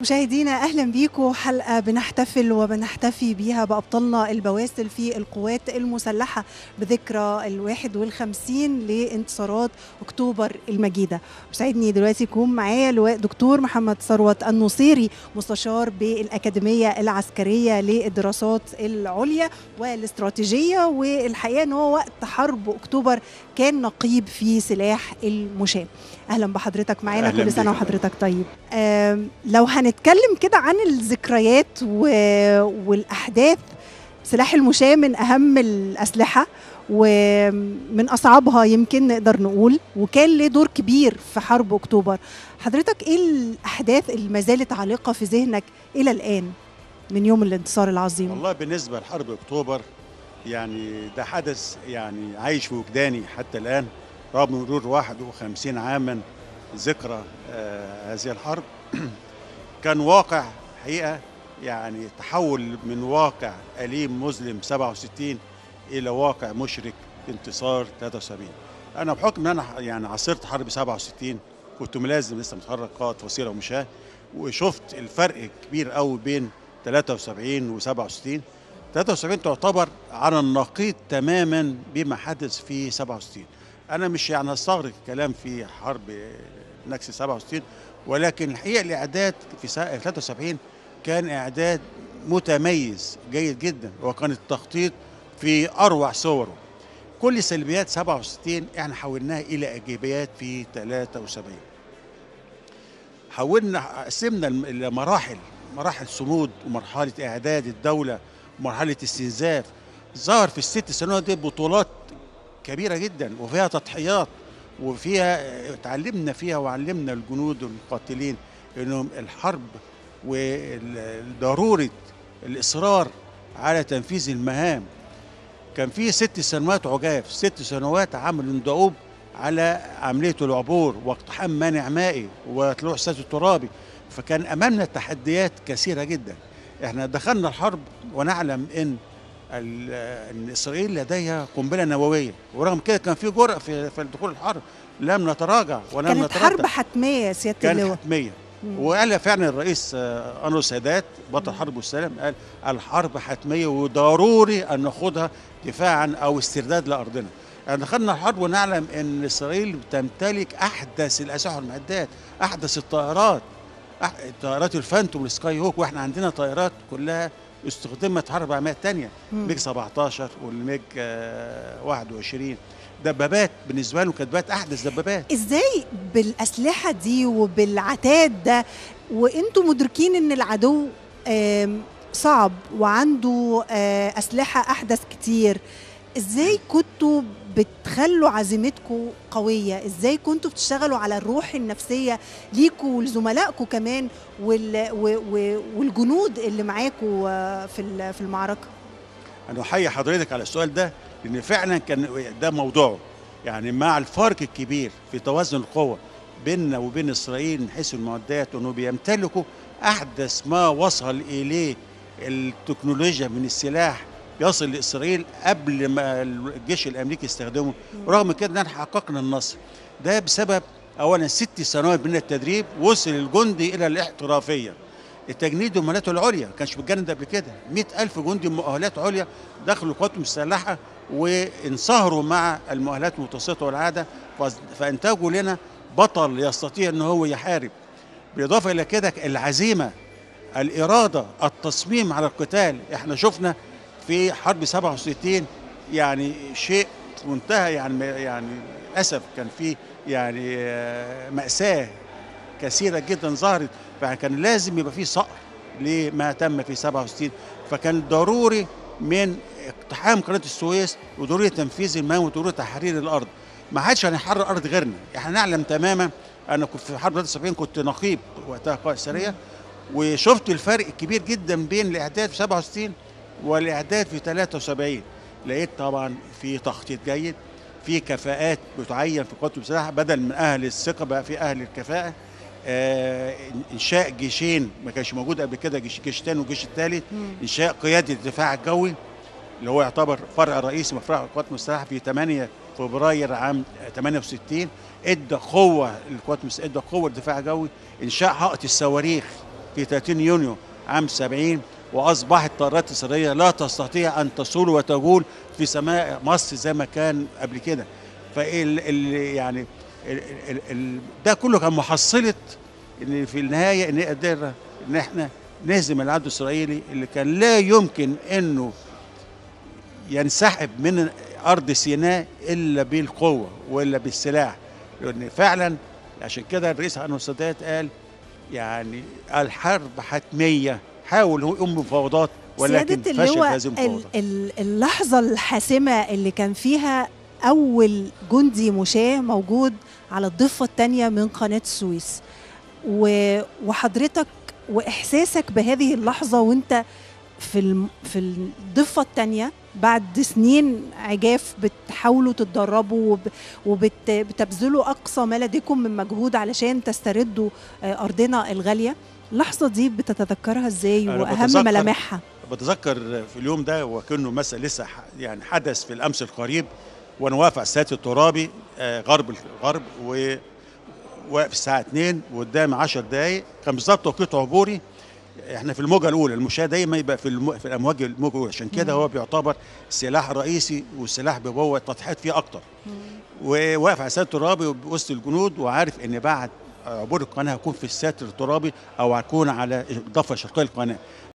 مشاهدينا اهلا بيكم حلقه بنحتفل وبنحتفي بيها بابطالنا البواسل في القوات المسلحه بذكرى الواحد والخمسين لانتصارات اكتوبر المجيده وسعدني دلوقتي يكون معايا اللواء دكتور محمد ثروت النصيري مستشار بالاكاديميه العسكريه للدراسات العليا والاستراتيجيه والحقيقه ان هو وقت حرب اكتوبر كان نقيب في سلاح المشاة اهلا بحضرتك معانا أهلاً كل سنه بيك. وحضرتك طيب آم، لو هنتكلم كده عن الذكريات و... والاحداث سلاح المشاة من اهم الاسلحه ومن اصعبها يمكن نقدر نقول وكان له دور كبير في حرب اكتوبر حضرتك ايه الاحداث اللي ما زالت عالقه في ذهنك الى الان من يوم الانتصار العظيم والله بالنسبة لحرب أكتوبر يعني ده حدث يعني عايش في وجداني حتى الآن رغم مرور 51 عاما ذكرى آه هذه الحرب كان واقع حقيقة يعني تحول من واقع أليم مظلم 67 إلى واقع مشرك انتصار 73 أنا بحكم إن أنا يعني عاصرت حرب 67 كنت ملازم لسه متخرج قائد فصيلة ومشاة وشفت الفرق كبير قوي بين 73 و 67 73 تعتبر على النقيض تماما بما حدث في 67 انا مش يعني هستغرق الكلام في حرب نكسة 67 ولكن الحقيقه الاعداد في سا- 73 كان اعداد متميز جيد جدا وكان التخطيط في اروع صوره كل سلبيات 67 احنا حولناها الى ايجابيات في 73 حولنا قسمنا الم- الى مراحل مراحل صمود ومرحله اعداد الدوله ومرحله استنزاف ظهر في الست سنوات دي بطولات كبيره جدا وفيها تضحيات وفيها اتعلمنا فيها وعلمنا الجنود والمقاتلين انهم الحرب وضروره الاصرار على تنفيذ المهام كان في ست سنوات عجاف ست سنوات عملوا دؤوب على عملية العبور واقتحام مانع مائي وطلوع سد الترابي فكان أمامنا تحديات كثيرة جدا احنا دخلنا الحرب ونعلم ان ال- ان اسرائيل لديها قنبله نوويه ورغم كده كان في جرأه في في دخول الحرب لم نتراجع ولم كانت نتردد حرب حتميه يا سياده كانت اللواء حتميه مم. وقال فعلا الرئيس آه، انور السادات بطل حرب والسلام قال الحرب حتميه وضروري ان ناخدها دفاعا او استرداد لارضنا. يعني دخلنا الحرب ونعلم ان اسرائيل تمتلك احدث الاسلحه والمعدات، احدث الطائرات أح- طائرات الفانتوم والسكاي هوك واحنا عندنا طائرات كلها استخدمت حرب عالميه ثانيه مم. ميج 17 والميج آه، 21 دبابات بالنسبه لهم كانت دبابات احدث دبابات ازاي بالاسلحه دي وبالعتاد ده وانتم مدركين ان العدو آم، صعب وعنده آه، اسلحه احدث كتير ازاي كنتوا بتخلوا عزيمتكم قويه ازاي كنتوا بتشتغلوا على الروح النفسيه ليكوا ولزملائكم كمان وال و و والجنود اللي معاكوا آه، في ال- في المعركه انا احيي حضرتك على السؤال ده لان فعلا كان ده موضوعه يعني مع الفرق الكبير في توازن القوى بيننا وبين اسرائيل من حيث المعدات وانه بيمتلكوا احدث ما وصل اليه التكنولوجيا من السلاح يصل لاسرائيل قبل ما الجيش الامريكي يستخدمه رغم كده ان حققنا النصر ده بسبب اولا ست سنوات من التدريب وصل الجندي الى الاحترافيه التجنيد ومهالاته العليا ما كانش بيتجند قبل كده 100000 جندي مؤهلات عليا دخلوا القوات المسلحه وانصهروا مع المؤهلات المتوسطه والعاده فز- فانتجوا لنا بطل يستطيع ان هو يحارب بالاضافه الى كده العزيمه الاراده التصميم على القتال احنا شفنا في حرب 67 يعني شيء منتهى يعني يعني للاسف كان في يعني آه، ماساه كثيره جدا ظهرت فكان لازم يبقى في صقر لما تم في 67 فكان ضروري من اقتحام قناه السويس وضروري تنفيذ المهام وضروري تحرير الارض ما حدش هيحرر الارض غيرنا احنا نعلم تماما انا كنت في حرب 73 كنت نقيب وقتها قائد سريه وشفت الفرق الكبير جدا بين الاعداد في 67 والاعداد في 73 لقيت طبعا في تخطيط جيد في كفاءات بتعين في القوات المسلحه بدل من اهل الثقه بقى في اهل الكفاءه آه انشاء جيشين ما كانش موجود قبل كده جيش جيش تاني والجيش الثالث انشاء قياده الدفاع الجوي اللي هو يعتبر فرع رئيسي من فرع القوات المسلحه في 8 فبراير عام 68 ادى قوه للقوات المسلحه ادى قوه للدفاع الجوي انشاء حائط الصواريخ في 30 يونيو عام 70 واصبحت الطائرات الاسرائيليه لا تستطيع ان تصول وتجول في سماء مصر زي ما كان قبل كده فال ال يعني ال ال ال ده كله كان محصله ان في النهايه ان قدرنا ان احنا نهزم العدو الاسرائيلي اللي كان لا يمكن انه ينسحب من ارض سيناء الا بالقوه والا بالسلاح لان فعلا عشان كده الرئيس انور السادات قال يعني الحرب حتميه حاول هو يقوم بمفاوضات ولكن سيادة فشل اللواء في هذه المفاوضات ال- ال- اللحظة الحاسمة اللي كان فيها أول جندي مشاة موجود على الضفة التانية من قناة السويس و- وحضرتك وإحساسك بهذه اللحظة وأنت في الم- في الضفة التانية بعد سنين عجاف بتحاولوا تتدربوا وبتبذلوا أقصى ما لديكم من مجهود علشان تستردوا آه، أرضنا الغالية اللحظة دي بتتذكرها ازاي أنا وأهم بتذكر- ملامحها بتذكر في اليوم ده وكأنه مثلا لسه ح- يعني حدث في الامس القريب وانا واقف على السادات الترابي آه، غرب الغرب و واقف الساعه 2 وقدامي 10 دقائق كان بالظبط توقيت عبوري احنا في الموجه الاولى المشاة دايما يبقى في الم... في الامواج الموجه الاولى عشان كده مم. هو بيعتبر سلاح رئيسي والسلاح بيبوظ التضحيات فيه اكتر وواقف على الساتر الترابي وسط الجنود وعارف ان بعد عبور القناه هكون في الساتر الترابي او هكون على الضفه الشرقيه للقناه